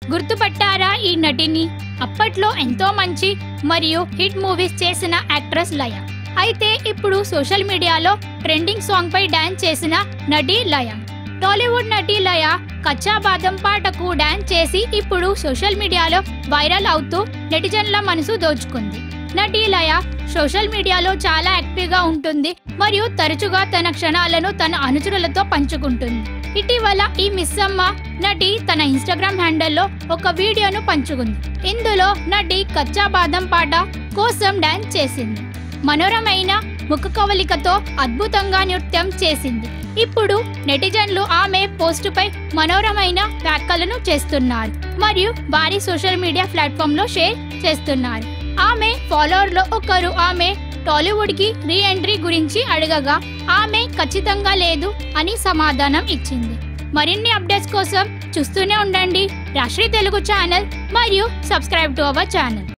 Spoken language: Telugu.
గుర్తుపట్టారా ఈ నటిని అప్పట్లో ఎంతో మంచి మరియు హిట్ మూవీస్ చేసిన యాక్ట్రెస్ లయ అయితే ఇప్పుడు సోషల్ మీడియాలో ట్రెండింగ్ సాంగ్ పై డాన్స్ చేసిన నటి లయ టాలీవుడ్ నటి లయ కచ్చా బాదం పాటకు డాన్స్ చేసి ఇప్పుడు సోషల్ మీడియాలో వైరల్ అవుతూ నెటిజన్ల మనసు దోచుకుంది నటి లయ సోషల్ మీడియాలో చాలా యాక్టివ్ గా ఉంటుంది మరియు తరచుగా తన క్షణాలను తన అనుచరులతో పంచుకుంటుంది ఇటీవల ఈ మిస్సమ్మ నటి తన ఇన్స్టాగ్రామ్ హ్యాండల్లో ఒక వీడియోను పంచుకుంది ఇందులో నటి కచ్చా బాదం పాట కోసం డాన్స్ చేసింది మనోరమైన ముఖ కవలికతో అద్భుతంగా నృత్యం చేసింది ఇప్పుడు నెటిజన్లు ఆమె పోస్టుపై మనోరమైన వ్యాఖ్యలను చేస్తున్నారు మరియు వారి సోషల్ మీడియా ప్లాట్ఫామ్ లో షేర్ చేస్తున్నారు ఆమె ఫాలోవర్లో ఒకరు ఆమె టాలీవుడ్ కి రీ ఎంట్రీ గురించి అడగగా ఆమె ఖచ్చితంగా లేదు అని సమాధానం ఇచ్చింది మరిన్ని అప్డేట్స్ కోసం చూస్తూనే ఉండండి రాష్ట్రీ తెలుగు ఛానల్ మరియు సబ్స్క్రైబ్ టు అవర్ ఛానల్